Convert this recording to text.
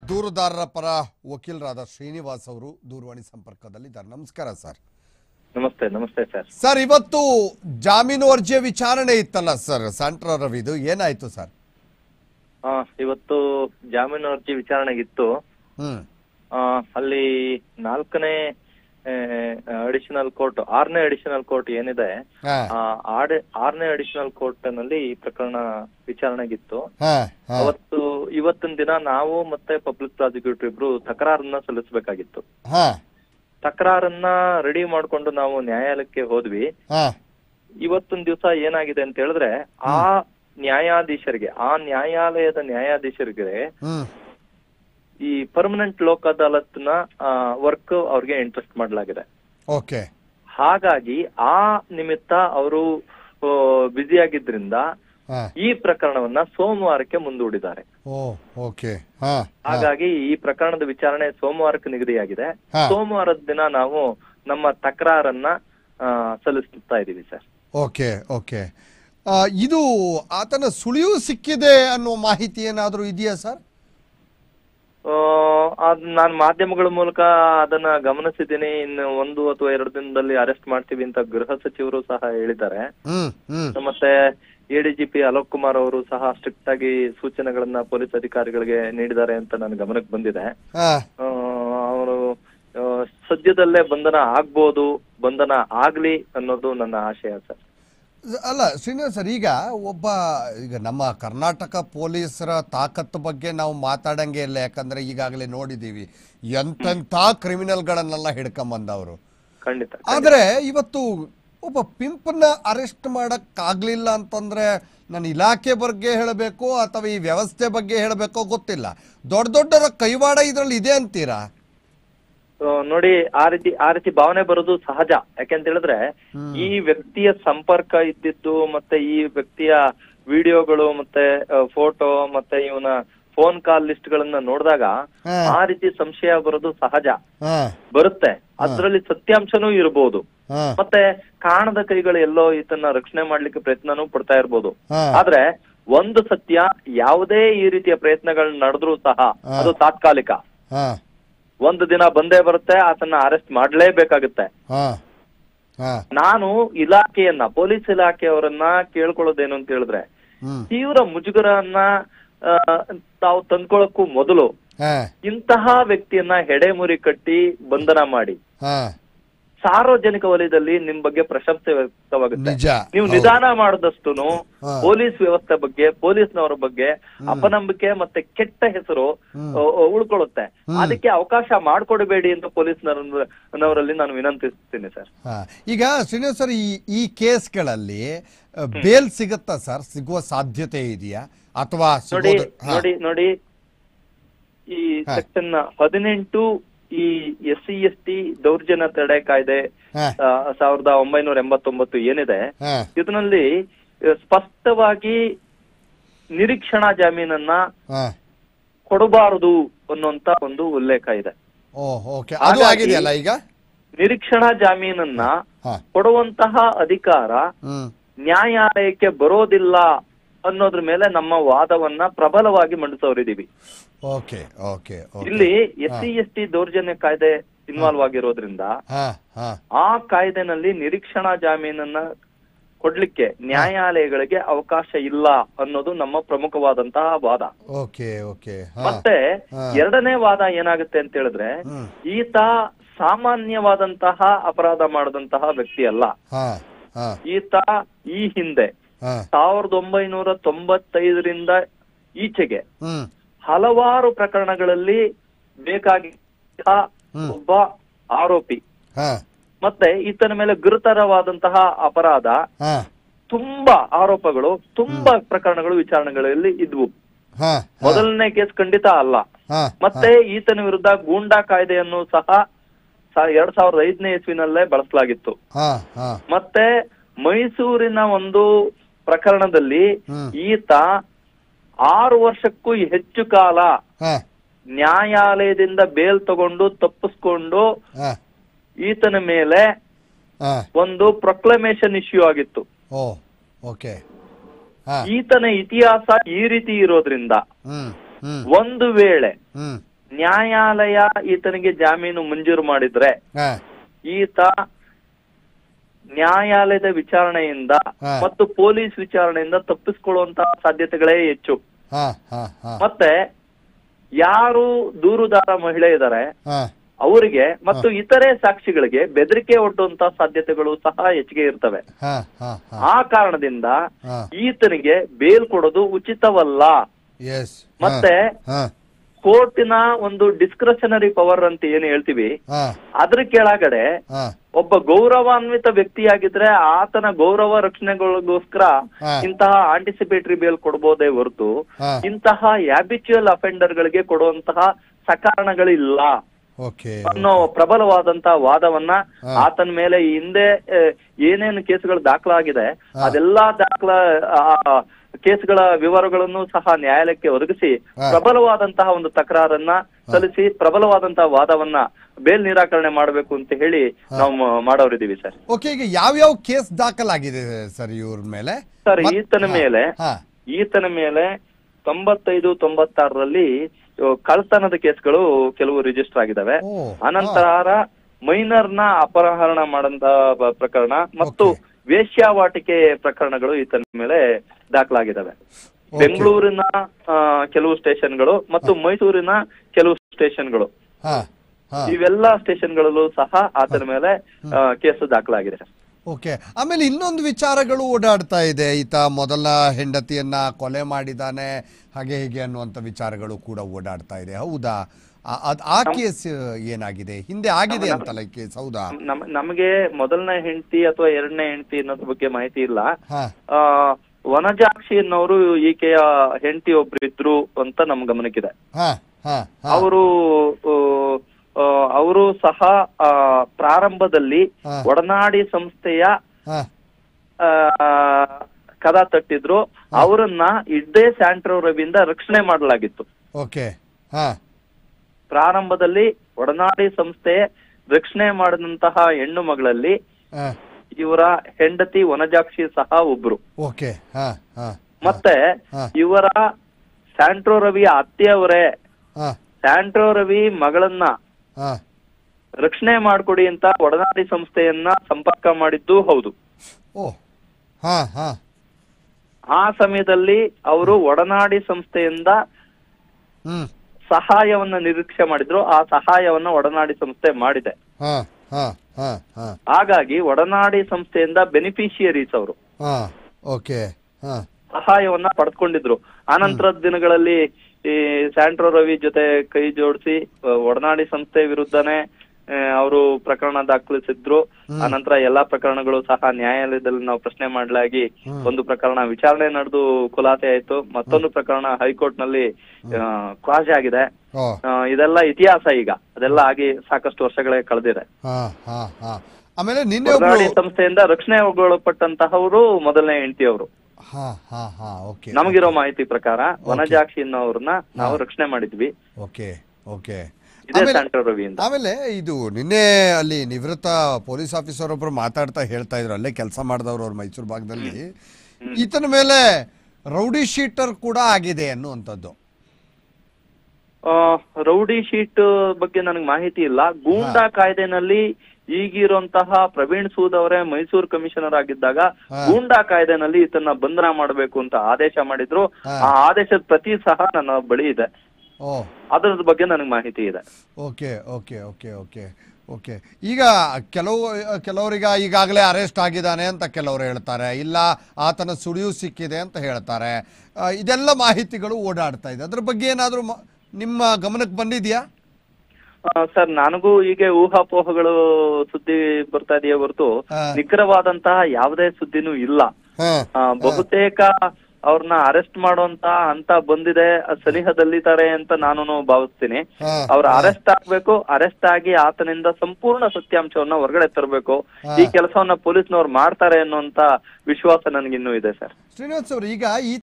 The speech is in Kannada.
ದೂರುದಾರರ ಪರ ವಕೀಲರಾದ ಶ್ರೀನಿವಾಸ್ ಅವರು ದೂರವಾಣಿ ಸಂಪರ್ಕದಲ್ಲಿದ್ದಾರೆ ನಮಸ್ಕಾರ ಸರ್ ನಮಸ್ತೆ ನಮಸ್ತೆ ಸರ್ ಸರ್ ಇವತ್ತು ಜಾಮೀನು ಅರ್ಜಿಯ ವಿಚಾರಣೆ ಇತ್ತಲ್ಲ ಸರ್ ಸಾಂಟ್ರಾ ರವಿದು ಏನಾಯ್ತು ಸರ್ ಆ, ಇವತ್ತು ಜಾಮೀನು ಅರ್ಜಿ ವಿಚಾರಣೆಗಿತ್ತು ಹ್ಮ್ ಆ, ಅಲ್ಲಿ ನಾಲ್ಕನೇ ಅಡಿಷನಲ್ ಕೋರ್ಟ್ ಆರನೇ ಅಡಿಷನಲ್ ಕೋರ್ಟ್ ಏನಿದೆ ಹಾ ಆ, ಆಡೆ- ಆರನೇ ಅಡಿಷನಲ್ ಕೋರ್ಟ್ ನಲ್ಲಿ ಈ ಪ್ರಕರಣ ವಿಚಾರಣೆಗಿತ್ತು ಹಾ ಹಾ ಅವತ್ತು ಇವತ್ತಿನ ದಿನ ನಾವು ಮತ್ತೆ ಪಬ್ಲಿಕ್ ಪ್ರಾಸಿಕ್ಯೂಟರ್ ಇಬ್ರು ತಕರಾರನ್ನ ಸಲ್ಲಿಸಬೇಕಾಗಿತ್ತು ಹಾ ತಕರಾರನ್ನ ರೆಡಿ ಮಾಡ್ಕೊಂಡು ನಾವು ನ್ಯಾಯಾಲಯಕ್ಕೆ ಹೋದ್ವಿ ಹಾ ಇವತ್ತೊಂದ್ ದಿವಸ ಏನಾಗಿದೆ ಅಂತ ಹೇಳಿದ್ರೆ ಆ ನ್ಯಾಯಾಧೀಶರಿಗೆ ಆ ನ್ಯಾಯಾಲಯದ ನ್ಯಾಯಾಧೀಶರಿಗೆ ಹ್ಮ್ ಈ ಪರ್ಮನೆಂಟ್ ಲೋಕ್ ಅದಾಲತ್ನ ವರ್ಕ್ ಅವ್ರಿಗೆ ಇಂಟ್ರೆಸ್ಟ್ ಮಾಡಲಾಗಿದೆ ಓಕೆ ಹಾಗಾಗಿ ಆ ನಿಮಿತ್ತ ಅವರು ಬ್ಯುಸಿ ಆಗಿದ್ರಿಂದ ಹಾ ಈ ಪ್ರಕರಣವನ್ನ ಸೋಮವಾರಕ್ಕೆ ಮುಂದೂಡಿದ್ದಾರೆ ಓ ಓಕೆ ಹಾ ಹಾ ಹಾಗಾಗಿ ಈ ಪ್ರಕರಣದ ವಿಚಾರಣೆ ಸೋಮವಾರಕ್ಕೆ ನಿಗದಿಯಾಗಿದೆ ಹಾ. ಸೋಮವಾರದ ದಿನ ನಾವು ನಮ್ಮ ತಕರಾರನ್ನ ಆ, ಸಲ್ಲಿಸ್ತಾ ಇದೀವಿ ಸರ್ ಓಕೆ ಓಕೆ ಆ, ಇದು ಆತನ ಸುಳಿವು ಸಿಕ್ಕಿದೆ ಅನ್ನೋ ಮಾಹಿತಿ ಏನಾದರೂ ಇದೆಯಾ ಸರ್ ಆ, ಅದ್ ನಾನು ಮಾಧ್ಯಮಗಳ ಮೂಲಕ ಅದನ್ನ ಗಮನಿಸಿದ್ದೀನಿ ಇನ್ನು ಒಂದು ಅಥವಾ ಎರಡು ದಿನದಲ್ಲಿ ಅರೆಸ್ಟ್ ಮಾಡ್ತೀವಿ ಅಂತ ಗೃಹ ಸಚಿವರು ಸಹ ಹೇಳಿದ್ದಾರೆ ಹ್ಮ್ ಹ್ಮ್ ಮತ್ತೆ ಎಡಿಜಿಪಿ ಅಲೋಕ್ ಕುಮಾರ್ ಅವರು ಸಹ ಸ್ಟ್ರಿಕ್ಟ್ ಆಗಿ ಸೂಚನೆಗಳನ್ನ ಪೊಲೀಸ್ ಅಧಿಕಾರಿಗಳಿಗೆ ನೀಡಿದ್ದಾರೆ ಅಂತ ನನ್ನ ಗಮನಕ್ಕೆ ಬಂದಿದೆ ಹಾ ಅವರು ಸದ್ಯದಲ್ಲೇ ಬಂಧನ ಆಗ್ಬೋದು ಬಂಧನ ಆಗ್ಲಿ ಅನ್ನೋದು ನನ್ನ ಆಶಯ ಸರ್ ಅಲ್ಲ ಶ್ರೀನಿವಾಸ್ ಸರ್ ಈಗ ಒಬ್ಬ ಈಗ ನಮ್ಮ ಕರ್ನಾಟಕ ಪೊಲೀಸರ ತಾಕತ್ತು ಬಗ್ಗೆ ನಾವು ಮಾತಾಡಂಗೆ ಇಲ್ಲ ಯಾಕಂದ್ರೆ ಈಗಾಗಲೇ ನೋಡಿದ್ದೀವಿ ಎಂತೆಂಥ ಕ್ರಿಮಿನಲ್ಗಳನ್ನೆಲ್ಲ ಹಿಡ್ಕೊಂಬಂದವರು ಖಂಡಿತ ಆದರೆ ಇವತ್ತು ಒಬ್ಬ ಪಿಂಪನ್ನ ಅರೆಸ್ಟ್ ಮಾಡೋಕ್ಕಾಗಲಿಲ್ಲ ಅಂತಂದ್ರೆ ನಾನು ಇಲಾಖೆ ಬಗ್ಗೆ ಹೇಳಬೇಕು ಅಥವಾ ಈ ವ್ಯವಸ್ಥೆ ಬಗ್ಗೆ ಹೇಳಬೇಕೋ ಗೊತ್ತಿಲ್ಲ ದೊಡ್ಡ ದೊಡ್ಡರ ಕೈವಾಡ ಇದರಲ್ಲಿ ಇದೆ ಅಂತೀರಾ ಆ, ನೋಡಿ ಆ ರೀತಿ ಆ ರೀತಿ ಭಾವನೆ ಬರೋದು ಸಹಜ ಯಾಕೆಂತ ಹೇಳಿದ್ರೆ ಈ ವ್ಯಕ್ತಿಯ ಸಂಪರ್ಕ ಇದ್ದಿದ್ದು ಮತ್ತೆ ಈ ವ್ಯಕ್ತಿಯ ವಿಡಿಯೋಗಳು ಮತ್ತೆ ಫೋಟೋ ಮತ್ತೆ ಇವನ ಫೋನ್ ಕಾಲ್ ಲಿಸ್ಟ್ ಗಳನ್ನ ನೋಡಿದಾಗ ಹಾ. ಆ ರೀತಿ ಸಂಶಯ ಬರೋದು ಸಹಜ ಹಾ ಬರುತ್ತೆ ಅದ್ರಲ್ಲಿ ಸತ್ಯಾಂಶನೂ ಇರಬಹುದು ಹಾ ಮತ್ತೆ ಕಾಣದ ಕೈಗಳು ಎಲ್ಲೋ ಈತನ್ನ ರಕ್ಷಣೆ ಮಾಡ್ಲಿಕ್ಕೆ ಪ್ರಯತ್ನನೂ ಪಡ್ತಾ ಇರ್ಬೋದು ಹಾ. ಆದ್ರೆ ಒಂದು ಸತ್ಯ ಯಾವುದೇ ಈ ರೀತಿಯ ಪ್ರಯತ್ನಗಳು ನಡೆದ್ರೂ ಸಹ ಹಾ. ಅದು ತಾತ್ಕಾಲಿಕ ಹಾ ಒಂದು ದಿನ ಬಂದೇ ಬರುತ್ತೆ ಆತನ್ನ ಅರೆಸ್ಟ್ ಮಾಡ್ಲೇಬೇಕಾಗುತ್ತೆ ಹಾ ಹಾ ನಾನು ಇಲಾಖೆಯನ್ನ ಪೊಲೀಸ್ ಇಲಾಖೆಯವರನ್ನ ಕೇಳ್ಕೊಳ್ಳೋದೇನು ಅಂತ ಹೇಳಿದ್ರೆ ಹ್ಮ್ ತೀವ್ರ ಮುಜುಗರನ್ನ ಆ, ತಾವು ತಂದ್ಕೊಳ್ಳಕ್ಕೂ ಮೊದಲು ಹಾ ಇಂತಹ ವ್ಯಕ್ತಿಯನ್ನ ಹೆಡೆಮುರಿ ಕಟ್ಟಿ ಬಂಧನ ಮಾಡಿ ಹಾ ಸಾರ್ವಜನಿಕ ವಲಯದಲ್ಲಿ ನಿಮ್ ಬಗ್ಗೆ ಪ್ರಶಂಸೆ ವ್ಯಕ್ತವಾಗುತ್ತೆ ನಿಜ ನೀವು ಹೌದು. ನಿಧಾನ ಮಾಡಿದಷ್ಟುನು ಹಾ. ಪೊಲೀಸ್ ವ್ಯವಸ್ಥೆ ಬಗ್ಗೆ ಪೊಲೀಸ್ನವರ ಬಗ್ಗೆ ಅಪನಂಬಿಕೆ ಮತ್ತೆ ಕೆಟ್ಟ ಹೆಸರು ಹ್ಮ್. ಅ, ಅ, ಉಳ್ಕೊಳ್ಳುತ್ತೆ ಹ್ಮ್. ಅದಕ್ಕೆ ಅವಕಾಶ ಮಾಡ್ಕೊಡ್ಬೇಡಿ ಅಂತ ಪೊಲೀಸ್ನವರಲ್ಲಿ ನಾನು ವಿನಂತಿಸ್ತೀನಿ ಸರ್ ಹಾ. ಈಗ ಶ್ರೀನಿವಾಸ್ ಸರ್ ಈ ಈ ಕೇಸ್ಗಳಲ್ಲಿ ಆ, ಬೇಲ್ ಸಿಗುತ್ತಾ ಸರ್ ಸಿಗುವ ಸಾಧ್ಯತೆ ಇದೆಯಾ ಅಥವಾ ನೋಡಿ ಸಿಗೋದು ಹಾ. ನೋಡಿ ನೋಡಿ ಈ ಹಾ. ಸೆಕ್ಷನ್ ಹದಿನೆಂಟು ಈ ಎಸ್ ಸಿ ಎಸ್ ಟಿ ದೌರ್ಜನ್ಯ ತಡೆ ಕಾಯ್ದೆ ಹಾ. ಆ, ಸಾವಿರದ ಒಂಬೈನೂರ ಎಂಬತ್ತೊಂಬತ್ತು ಏನಿದೆ ಹಾ. ಇದರಲ್ಲಿ ಆ, ಸ್ಪಷ್ಟವಾಗಿ ನಿರೀಕ್ಷಣಾ ಜಾಮೀನನ್ನ ಹಾ. ಕೊಡಬಾರದು ಅನ್ನುವಂತ ಒಂದು ಉಲ್ಲೇಖ ಇದೆ ಓ ಓಕೆ ಅದು ಹಾಗಾಗಿ- ಆಗಿದೆಯಲ್ಲ ಈಗ ನಿರೀಕ್ಷಣಾ ಜಾಮೀನನ್ನ ಹಾ. ಕೊಡುವಂತಹ ಅಧಿಕಾರ ಹ್ಮ್ ನ್ಯಾಯಾಲಯಕ್ಕೆ ಬರೋದಿಲ್ಲ ಅನ್ನೋದ್ರ ಮೇಲೆ ನಮ್ಮ ವಾದವನ್ನ ಪ್ರಬಲವಾಗಿ ಮಂಡಿಸೋರಿದೀವಿ ಓಕೆ ಓಕೆ ಓಕೆ ಇಲ್ಲಿ ಎಸ್ ಸಿ ಎಸ್ ಟಿ ದೌರ್ಜನ್ಯ ಕಾಯ್ದೆ ಇನ್ವಾಲ್ವ್ ಆಗಿರೋದ್ರಿಂದ ಹಾ ಹಾ ಆ ಕಾಯ್ದೆನಲ್ಲಿ ನಿರೀಕ್ಷಣಾ ಜಾಮೀನನ್ನ ಕೊಡ್ಲಿಕ್ಕೆ ನ್ಯಾಯಾಲಯಗಳಿಗೆ ಅವಕಾಶ ಇಲ್ಲ ಅನ್ನೋದು ನಮ್ಮ ಪ್ರಮುಖವಾದಂತಹ ವಾದ ಓಕೆ ಓಕೆ ಹಾ ಮತ್ತೆ ಹಾ. ಎರಡನೇ ವಾದ ಏನಾಗುತ್ತೆ ಅಂತ ಹೇಳಿದ್ರೆ ಹ್ಮ್ ಈತ ಸಾಮಾನ್ಯವಾದಂತಹ ಅಪರಾಧ ಮಾಡದಂತಹ ವ್ಯಕ್ತಿ ಅಲ್ಲ ಹಾ ಹಾ ಈತ ಈ ಹಿಂದೆ ಹಾ ಸಾವಿರದ ಒಂಬೈನೂರ ತೊಂಬತ್ತೈದರಿಂದ ಈಚೆಗೆ ಹ್ಮ್ ಹಲವಾರು ಪ್ರಕರಣಗಳಲ್ಲಿ ಬೇಕಾಗಿ ಹ್ಮ್. ಒಬ್ಬ ಆರೋಪಿ ಹಾ ಮತ್ತೆ ಈತನ ಮೇಲೆ ಗುರುತರವಾದಂತಹ ಅಪರಾಧ ಹಾ ತುಂಬಾ ಆರೋಪಗಳು ತುಂಬಾ ಪ್ರಕರಣಗಳು ವಿಚಾರಣೆಗಳಲ್ಲಿ ಇದ್ವು ಹಾ ಮೊದಲನೇ ಕೇಸ್ ಖಂಡಿತ ಅಲ್ಲ ಹಾ ಮತ್ತೆ ಈತನ ವಿರುದ್ಧ ಗೂಂಡಾ ಕಾಯ್ದೆಯನ್ನು ಸಹ ಸಾ- ಎರಡ್ ಸಾವಿರದ ಐದನೇ ಇಸ್ವಿನಲ್ಲೇ ಬಳಸಲಾಗಿತ್ತು ಹಾ ಹಾ ಮತ್ತೆ ಮೈಸೂರಿನ ಒಂದು ಪ್ರಕರಣದಲ್ಲಿ ಹ್ಮ್. ಈತ ಆರು ವರ್ಷಕ್ಕೂ ಹೆಚ್ಚು ಕಾಲ ಹಾ ನ್ಯಾಯಾಲಯದಿಂದ ಬೇಲ್ ತಗೊಂಡು ತಪ್ಪಿಸ್ಕೊಂಡು ಹಾ ಈತನ ಮೇಲೆ ಹಾ ಒಂದು ಪ್ರೊಕ್ಲಮೇಶನ್ ಇಶ್ಯೂ ಆಗಿತ್ತು ಓ ಓಕೆ ಹಾ ಈತನ ಇತಿಹಾಸ ಈ ರೀತಿ ಇರೋದ್ರಿಂದ ಹ್ಮ್ ಹ್ಮ್ ಒಂದು ವೇಳೆ ಹ್ಮ್ ನ್ಯಾಯಾಲಯ ಈತನಿಗೆ ಜಾಮೀನು ಮಂಜೂರು ಮಾಡಿದ್ರೆ ಹಾ ಈತ ನ್ಯಾಯಾಲಯದ ವಿಚಾರಣೆಯಿಂದ ಹಾ. ಮತ್ತು ಪೊಲೀಸ್ ವಿಚಾರಣೆಯಿಂದ ತಪ್ಪಿಸ್ಕೊಳ್ಳುವಂತಹ ಸಾಧ್ಯತೆಗಳೇ ಹೆಚ್ಚು ಹಾ ಹಾ ಹಾ ಮತ್ತೆ ಯಾರು ದೂರುದಾರ ಮಹಿಳೆ ಇದ್ದಾರೆ ಹಾ ಅವರಿಗೆ ಮತ್ತು ಇತರೆ ಸಾಕ್ಷಿಗಳಿಗೆ ಬೆದರಿಕೆ ಒಡ್ಡುವಂತ ಸಾಧ್ಯತೆಗಳು ಸಹ ಹೆಚ್ಚಿಗೆ ಇರ್ತವೆ ಹಾ ಹಾ ಹಾ ಆ ಕಾರಣದಿಂದ ಹಾ ಈತನಿಗೆ ಬೇಲ್ ಕೊಡೋದು ಉಚಿತವಲ್ಲ ಎಸ್ ಮತ್ತೆ ಹಾ ಕೋರ್ಟಿನ ಒಂದು ಡಿಸ್ಕ್ರಷನರಿ ಪವರ್ ಅಂತ ಏನು ಹೇಳ್ತೀವಿ ಹಾ ಅದ್ರ ಕೆಳಗಡೆ ಹಾ ಒಬ್ಬ ಗೌರವಾನ್ವಿತ ವ್ಯಕ್ತಿಯಾಗಿದ್ರೆ ಆತನ ಗೌರವ ರಕ್ಷಣೆಗಳಿಗೋಸ್ಕರ ಹಾ. ಇಂತಹ ಆಂಟಿಸಿಪೇಟರಿ ಬೇಲ್ ಕೊಡ್ಬೋದೇ ಹೊರತು ಹಾ ಇಂತಹ ಹ್ಯಾಬಿಚುಯಲ್ ಅಫೆಂಡರ್ ಗಳಿಗೆ ಕೊಡುವಂತಹ ಸಕಾರಣಗಳಿಲ್ಲ ಓಕೆ ಅನ್ನೋ ಪ್ರಬಲವಾದಂತಹ ವಾದವನ್ನ ಹಾ. ಆತನ ಮೇಲೆ ಈ ಹಿಂದೆ ಆ, ಏನೇನು ಕೇಸುಗಳು ದಾಖಲಾಗಿದೆ ಅದೆಲ್ಲಾ ದಾಖಲ ಆ, ಆ, ಕೇಸ್ಗಳ ವಿವರಗಳನ್ನು ಸಹ ನ್ಯಾಯಾಲಯಕ್ಕೆ ಒದಗಿಸಿ ಹಾ. ಪ್ರಬಲವಾದಂತಹ ಒಂದು ತಕರಾರನ್ನ ಸಲ್ಲಿಸಿ ಪ್ರಬಲವಾದಂತಹ ವಾದವನ್ನ ಬೇಲ್ ನಿರಾಕರಣೆ ಮಾಡಬೇಕು ಅಂತ ಹೇಳಿ ನಾವು ಮ- ಮಾಡೋರಿದೀವಿ ಸರ್ ಓಕೆ ಈಗ ಯಾವ್ಯಾವ ಕೇಸ್ ದಾಖಲಾಗಿದೆ ಸರ್ ಇವ್ರ ಮೇಲೆ ಸರ್ ಮತ್- ಈತನ ಹಾ, ಮೇಲೆ ಹಾ ಈತನ ಮೇಲೆ ತೊಂಬತ್ತೈದು ತೊಂಬತ್ತಾರರಲ್ಲಿ ಇವು ಕಳ್ತನದ ಕೇಸ್ಗಳು ಕೆಲವು ರಿಜಿಸ್ಟರ್ ಆಗಿದಾವೆ ಓ, ಅನಂತರ ಮೈನರ್ ನ ಅಪಹರಣ ಮಾಡಂತ ಬ- ಪ್ರಕರಣ ಮತ್ತು Okay. ವೇಶ್ಯಾವಾಟಿಕೆ ಪ್ರಕರಣಗಳು ಈತನ ಮೇಲೆ ದಾಖಲಾಗಿದ್ದಾವೆ Okay. ಬೆಂಗಳೂರಿನ ಆ, ಕೆಲವು ಸ್ಟೇಷನ್ಗಳು ಮತ್ತು ಮೈಸೂರಿನ ಕೆಲವು ಸ್ಟೇಷನ್ಗಳು ಹಾ ಹಾ ಇವೆಲ್ಲ ಸ್ಟೇಷನ್ಗಳಲ್ಲೂ ಸಹ ಆತನ ಮೇಲೆ ಆ, ಕೇಸು ದಾಖಲಾಗಿದೆ ಸರ್ ಓಕೆ ಆಮೇಲೆ ಇನ್ನೊಂದು ವಿಚಾರಗಳು ಓಡಾಡ್ತಾ ಇದೆ ಈತ ಮೊದಲ ಹೆಂಡತಿಯನ್ನ ಕೊಲೆ ಮಾಡಿದಾನೆ ಹಾಗೆ ಹೀಗೆ ಅನ್ನುವಂಥ ವಿಚಾರಗಳು ಕೂಡ ಓಡಾಡ್ತಾ ಇದೆ ಹೌದಾ ಆ- ಅದ್- ಆ ಕೇಸ್ ಏನಾಗಿದೆ ಹಿಂದೆ ಆಗಿದೆ ಅಂತಲ್ಲ ಈ ಕೇಸ್ ಹೌದಾ ನಮ್ ನಮಗೆ ಮೊದಲನೇ ಹೆಂಡತಿ ಅಥವಾ ಎರಡನೇ ಹೆಂಡತಿ ಅನ್ನೋದ್ರ ಬಗ್ಗೆ ಮಾಹಿತಿ ಇಲ್ಲ ಹಾ ಆ ವನಜಾಕ್ಷಿ ಅನ್ನೋರು ಈಕೆಯ ಹೆಂಡತಿ ಒಬ್ರು ಇದ್ರು ಅಂತ ನಮ್ ಗಮನಕ್ಕಿದೆ ಹಾ ಹಾ ಹಾ ಅವರು ಅವರು ಸಹ ಆ, ಪ್ರಾರಂಭದಲ್ಲಿ ಹಾ. ಒಡನಾಡಿ ಸಂಸ್ಥೆಯ ಹಾ ಆ, ಕದ ತಟ್ಟಿದ್ರು ಅವರನ್ನ ಇಡ್ಡೆ ಸ್ಯಾಂಟ್ರೋ ರವಿಯಿಂದ ರಕ್ಷಣೆ ಮಾಡಲಾಗಿತ್ತು ಓಕೆ ಹಾ ಪ್ರಾರಂಭದಲ್ಲಿ ಒಡನಾಡಿ ಸಂಸ್ಥೆ ರಕ್ಷಣೆ ಮಾಡಿದಂತಹ ಹೆಣ್ಣು ಮಗಳಲ್ಲಿ ಹಾ ಇವರ ಹೆಂಡತಿ ವನಜಾಕ್ಷಿ ಸಹ ಒಬ್ರು ಓಕೆ ಹಾ ಹಾ ಮತ್ತೆ ಹಾ. ಇವರ ಸ್ಯಾಂಟ್ರೋ ರವಿಯ ಅತ್ತೆಯವರೇ ಹಾ ಸ್ಯಾಂಟ್ರೋ ರವಿ ಮಗಳನ್ನ ಹಾ ರಕ್ಷಣೆ ಮಾಡ್ಕೊಡಿ ಅಂತ ಒಡನಾಡಿ ಸಂಸ್ಥೆಯನ್ನ ಸಂಪರ್ಕ ಮಾಡಿದ್ದು ಹೌದು ಓ ಹಾ ಹಾ ಆ ಸಮಯದಲ್ಲಿ ಅವರು ಒಡನಾಡಿ ಸಂಸ್ಥೆಯಿಂದ ಹ್ಮ್ ಸಹಾಯವನ್ನ ನಿರೀಕ್ಷೆ ಮಾಡಿದ್ರು ಆ ಸಹಾಯವನ್ನ ಒಡನಾಡಿ ಸಂಸ್ಥೆ ಮಾಡಿದೆ ಹಾ ಹಾ ಹಾ ಹಾ ಹಾಗಾಗಿ ಒಡನಾಡಿ ಸಂಸ್ಥೆಯಿಂದ ಬೆನಿಫಿಷಿಯರೀಸ್ ಅವರು ಹಾ ಓಕೆ ಹಾ ಸಹಾಯವನ್ನ ಪಡೆದುಕೊಂಡಿದ್ರು ಆನಂತರದ ದಿನಗಳಲ್ಲಿ ಈ ಸ್ಯಾಂಟ್ರೋ ರವಿ ಜೊತೆ ಕೈ ಜೋಡಿಸಿ ಒಡನಾಡಿ ಸಂಸ್ಥೆ ವಿರುದ್ಧನೇ ಅವರು ಪ್ರಕರಣ ದಾಖಲಿಸಿದ್ರು ಆನಂತರ ಎಲ್ಲಾ ಪ್ರಕರಣಗಳು ಸಹ ನ್ಯಾಯಾಲಯದಲ್ಲಿ ನಾವು ಪ್ರಶ್ನೆ ಮಾಡಲಾಗಿ ಒಂದು ಪ್ರಕರಣ ವಿಚಾರಣೆ ನಡೆದು ಖುಲಾಸೆ ಆಯ್ತು ಮತ್ತೊಂದು ಪ್ರಕರಣ ಹೈಕೋರ್ಟ್ ನಲ್ಲಿ ಕ್ವಾಜ್ ಆಗಿದೆ ಓ ಆ, ಇದೆಲ್ಲ ಇತಿಹಾಸ ಈಗ ಅದೆಲ್ಲ ಆಗಿ ಸಾಕಷ್ಟು ವರ್ಷಗಳೇ ಕಳೆದಿದೆ ಹಾ ಹಾ ಹಾ ಆಮೇಲೆ ನಿನ್ನೆ ಒಬ್ರು ಒಡನಾಡಿ ಸಂಸ್ಥೆಯಿಂದ ರಕ್ಷಣೆ ಒಳಪಟ್ಟಂತಹವರು ಮೊದಲನೇ ಹೆಂಡತಿಯವರು ಹಾ ಹಾ ಹಾ ಓಕೆ ನಮಗಿರೋ ಮಾಹಿತಿ ಪ್ರಕಾರ ವನಜಾಕ್ಷಿ ಅನ್ನೋರ್ನ ನಾವು ರಕ್ಷಣೆ ಮಾಡಿದ್ವಿ ಓಕೆ ಓಕೆ ಇದೇ ಸ್ಯಾಂಟ್ರೋ ರವಿಯಿಂದ ಆಮೇಲೆ ಇದು ನಿನ್ನೆ ಅಲ್ಲಿ ನಿವೃತ್ತ ಪೊಲೀಸ್ ಆಫೀಸರ್ ಒಬ್ರು ಮಾತಾಡ್ತಾ ಹೇಳ್ತಾ ಇದ್ರು ಅಲ್ಲೇ ಕೆಲಸ ಮಾಡಿದವರು ಅವ್ರು ಮೈಸೂರು ಭಾಗದಲ್ಲಿ ಈತನ ಮೇಲೆ ರೌಡಿ ಶೀಟರ್ ಕೂಡ ಆಗಿದೆ ಅನ್ನುವಂಥದ್ದು ಆ, ರೌಡಿ ಶೀಟ್ ಬಗ್ಗೆ ನನಗೆ ಮಾಹಿತಿ ಇಲ್ಲ ಗೂಂಡಾ ಕಾಯ್ದೆನಲ್ಲಿ ಈಗಿರುವಂತಹ ಪ್ರವೀಣ್ ಸೂದ್ ಅವರೇ ಮೈಸೂರು ಕಮಿಷನರ್ ಆಗಿದ್ದಾಗ ಹಾ. ಗೂಂಡಾ ಕಾಯ್ದೆನಲ್ಲಿ ಈತನ್ನ ಬಂಧನ ಮಾಡಬೇಕು ಅಂತ ಆದೇಶ ಮಾಡಿದ್ರು ಹಾ. ಆ ಆದೇಶದ ಪ್ರತಿ ಸಹ ನನ್ನ ಬಳಿ ಇದೆ ಓ ಅದರದ ಬಗ್ಗೆ ನನಗೆ ಮಾಹಿತಿ ಇದೆ okay okay okay okay okay ಈಗ ಕೆಲವು ಕೆಲವರೀಗ ಈಗಾಗಲೇ ಅರೆಸ್ಟ್ ಆಗಿದ್ದಾನೆ ಅಂತ ಕೆಲವರು ಹೇಳ್ತಾರೆ ಇಲ್ಲ ಆತನ ಸುಳಿವು ಸಿಕ್ಕಿದೆ ಅಂತ ಹೇಳ್ತಾರೆ ಆ, ಇದೆಲ್ಲ ಮಾಹಿತಿಗಳು ಓಡಾಡ್ತಾ ಇದೆ ಅದ್ರ ಬಗ್ಗೆ ಏನಾದರೂ ನಿಮ್ಮ ಗಮನಕ್ಕೆ ಬಂದಿದೆಯಾ ಆ, ಸರ್ ನನಗೂ ಹೀಗೆ ಊಹಾಪೋಹಗಳು ಸುದ್ದಿ ಬರ್ತಾ ಇದೆಯೇ ಹೊರತು ಹಾ. ನಿಖರವಾದಂತಹ ಯಾವುದೇ ಸುದ್ದಿನೂ ಇಲ್ಲ ಹಾಂ ಆ, ಬಹುತೇಕ ಅವ್ರನ್ನ ಅರೆಸ್ಟ್ ಮಾಡುವಂತ ಹಂತ ಬಂದಿದೆ ಸನಿಹದಲ್ಲಿದ್ದಾರೆ ಅಂತ ನಾನು ಭಾವಿಸ್ತೀನಿ ಹಾ, ಅವ್ರ ಅರೆಸ್ಟ್ ಆಗ್ಬೇಕು ಅರೆಸ್ಟ್ ಆಗಿ ಆತನಿಂದ ಸಂಪೂರ್ಣ ಸತ್ಯಾಂಶವನ್ನ ಹೊರಗಡೆ ತರಬೇಕು ಹಾ. ಈ ಕೆಲಸವನ್ನ ಪೊಲೀಸ್ನವ್ರು ಮಾಡ್ತಾರೆ ಅನ್ನುವಂತ ವಿಶ್ವಾಸ ನನಗಿನ್ನೂ ಇದೆ ಸರ್ ಶ್ರೀನಿವಾಸ್ ಅವರು ಈಗ ಈ